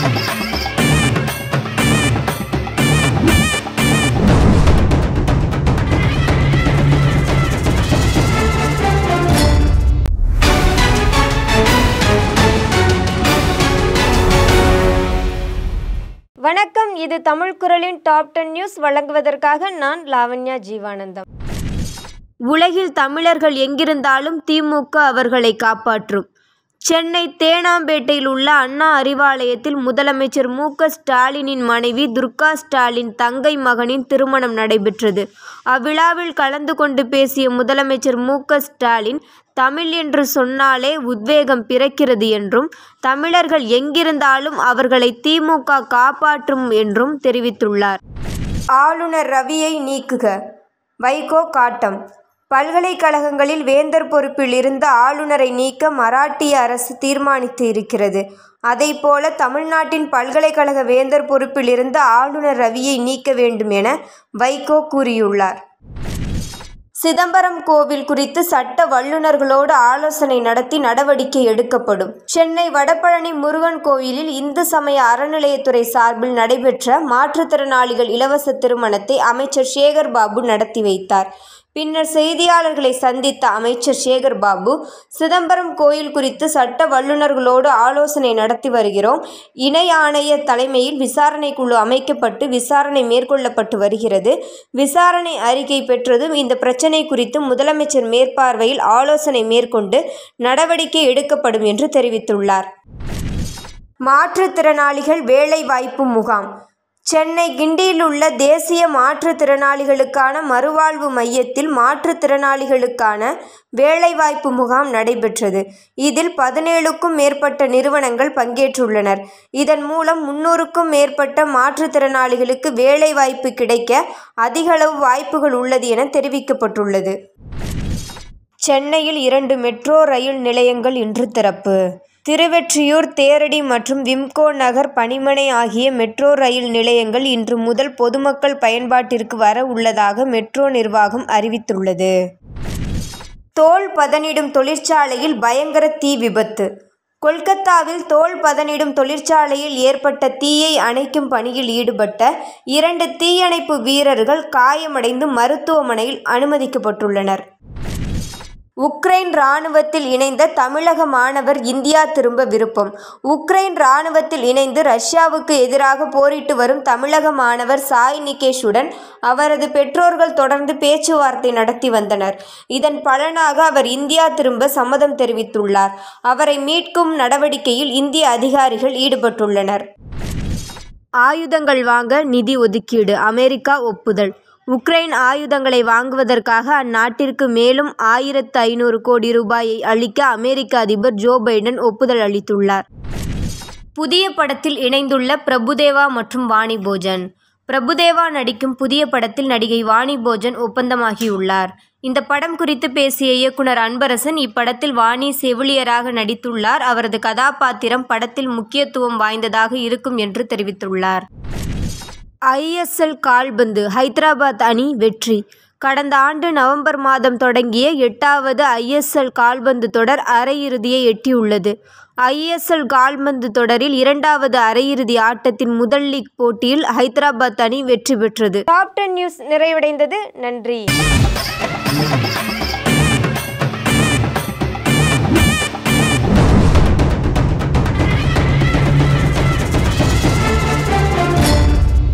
வணக்கம் இது தமிழ் குரலின் டாப் டென் நியூஸ் வழங்குவதற்காக நான் லாவண்யா ஜீவானந்தம் உலகில் தமிழர்கள் எங்கிருந்தாலும் திமுக அவர்களை காப்பாற்றும் சென்னை தேனாம்பேட்டையில் உள்ள அண்ணா அறிவாலயத்தில் முதலமைச்சர் மு க ஸ்டாலினின் மனைவி துர்கா ஸ்டாலின் தங்கை மகனின் திருமணம் நடைபெற்றது அவ்விழாவில் கலந்து கொண்டு பேசிய முதலமைச்சர் மு க ஸ்டாலின் தமிழ் என்று சொன்னாலே உத்வேகம் பிறக்கிறது என்றும் தமிழர்கள் எங்கிருந்தாலும் அவர்களை திமுக காப்பாற்றும் என்றும் தெரிவித்துள்ளார் ஆளுநர் ரவியை நீக்குக வைகோ காட்டம் பல்கலைக்கழகங்களில் வேந்தர் பொறுப்பில் இருந்த ஆளுநரை நீக்க மராட்டிய அரசு தீர்மானித்து இருக்கிறது அதைப்போல தமிழ்நாட்டின் பல்கலைக்கழக வேந்தர் பொறுப்பில் இருந்த ஆளுநர் ரவியை நீக்க வேண்டும் என வைகோ கூறியுள்ளார் சிதம்பரம் கோவில் குறித்து சட்ட வல்லுநர்களோடு ஆலோசனை நடத்தி நடவடிக்கை எடுக்கப்படும் சென்னை வடபழனி முருகன் கோயிலில் இந்து சமய அறநிலையத்துறை சார்பில் நடைபெற்ற மாற்றுத்திறனாளிகள் இலவச திருமணத்தை அமைச்சர் சேகர் பாபு நடத்தி வைத்தார் பின்னர் செய்தியாளர்களை சந்தித்த அமைச்சர் சேகர் பாபு சிதம்பரம் கோயில் குறித்து சட்ட வல்லுநர்களோடு ஆலோசனை நடத்தி வருகிறோம் இணை ஆணைய தலைமையில் விசாரணை குழு அமைக்கப்பட்டு விசாரணை மேற்கொள்ளப்பட்டு வருகிறது விசாரணை அறிக்கை பெற்றதும் இந்த பிரச்சினை குறித்து முதலமைச்சர் மேற்பார்வையில் ஆலோசனை மேற்கொண்டு நடவடிக்கை எடுக்கப்படும் என்று தெரிவித்துள்ளார் மாற்றுத்திறனாளிகள் வேலைவாய்ப்பு முகாம் சென்னை கிண்டியில் உள்ள தேசிய மாற்றுத்திறனாளிகளுக்கான மறுவாழ்வு மையத்தில் மாற்றுத்திறனாளிகளுக்கான வேலைவாய்ப்பு முகாம் நடைபெற்றது இதில் பதினேழுக்கும் மேற்பட்ட நிறுவனங்கள் பங்கேற்றுள்ளனர் இதன் மூலம் முன்னூறுக்கும் மேற்பட்ட மாற்றுத்திறனாளிகளுக்கு வேலைவாய்ப்பு கிடைக்க அதிகளவு வாய்ப்புகள் உள்ளது என தெரிவிக்கப்பட்டுள்ளது சென்னையில் இரண்டு மெட்ரோ ரயில் நிலையங்கள் இன்று திறப்பு திருவெற்றியூர் தேரடி மற்றும் விம்கோ நகர் பணிமனை ஆகிய மெட்ரோ ரயில் நிலையங்கள் இன்று முதல் பொதுமக்கள் பயன்பாட்டிற்கு வர உள்ளதாக மெட்ரோ நிர்வாகம் அறிவித்துள்ளது தோல் பதனிடும் தொழிற்சாலையில் பயங்கர தீ விபத்து கொல்கத்தாவில் தோல் பதனிடும் தொழிற்சாலையில் ஏற்பட்ட தீயை அணைக்கும் பணியில் ஈடுபட்ட இரண்டு தீயணைப்பு வீரர்கள் காயமடைந்து மருத்துவமனையில் அனுமதிக்கப்பட்டுள்ளனர் உக்ரைன் இராணுவத்தில் இணைந்த தமிழக மாணவர் இந்தியா திரும்ப விருப்பம் உக்ரைன் இராணுவத்தில் இணைந்து ரஷ்யாவுக்கு எதிராக போரிட்டு வரும் தமிழக மாணவர் சாய் நிகேஷுடன் அவரது பெற்றோர்கள் தொடர்ந்து பேச்சுவார்த்தை நடத்தி வந்தனர் இதன் பலனாக அவர் இந்தியா திரும்ப சம்மதம் தெரிவித்துள்ளார் அவரை மீட்கும் நடவடிக்கையில் இந்திய அதிகாரிகள் ஈடுபட்டுள்ளனர் ஆயுதங்கள் வாங்க நிதி ஒதுக்கீடு அமெரிக்கா ஒப்புதல் உக்ரைன் ஆயுதங்களை வாங்குவதற்காக அந்நாட்டிற்கு மேலும் ஆயிரத்து ஐநூறு கோடி ரூபாயை அளிக்க அமெரிக்க அதிபர் ஜோ பைடன் ஒப்புதல் அளித்துள்ளார் புதிய படத்தில் இணைந்துள்ள பிரபுதேவா மற்றும் வாணி போஜன் பிரபுதேவா நடிக்கும் புதிய படத்தில் நடிகை வாணி போஜன் ஒப்பந்தமாகியுள்ளார் இந்த படம் குறித்து பேசிய இயக்குனர் அன்பரசன் இப்படத்தில் வாணி செவிலியராக நடித்துள்ளார் அவரது கதாபாத்திரம் படத்தில் முக்கியத்துவம் வாய்ந்ததாக இருக்கும் என்று தெரிவித்துள்ளார் ஐஎஸ்எல் கால்பந்து ஹைதராபாத் அணி வெற்றி கடந்த ஆண்டு நவம்பர் மாதம் தொடங்கிய எட்டாவது ஐஎஸ்எல் கால்பந்து தொடர் அரையிறுதியை எட்டியுள்ளது ஐஎஸ்எல் கால்பந்து தொடரில் இரண்டாவது அரையிறுதி ஆட்டத்தின் முதல் லீக் போட்டியில் ஹைதராபாத் அணி வெற்றி பெற்றது டாப் டென் நியூஸ் நிறைவடைந்தது நன்றி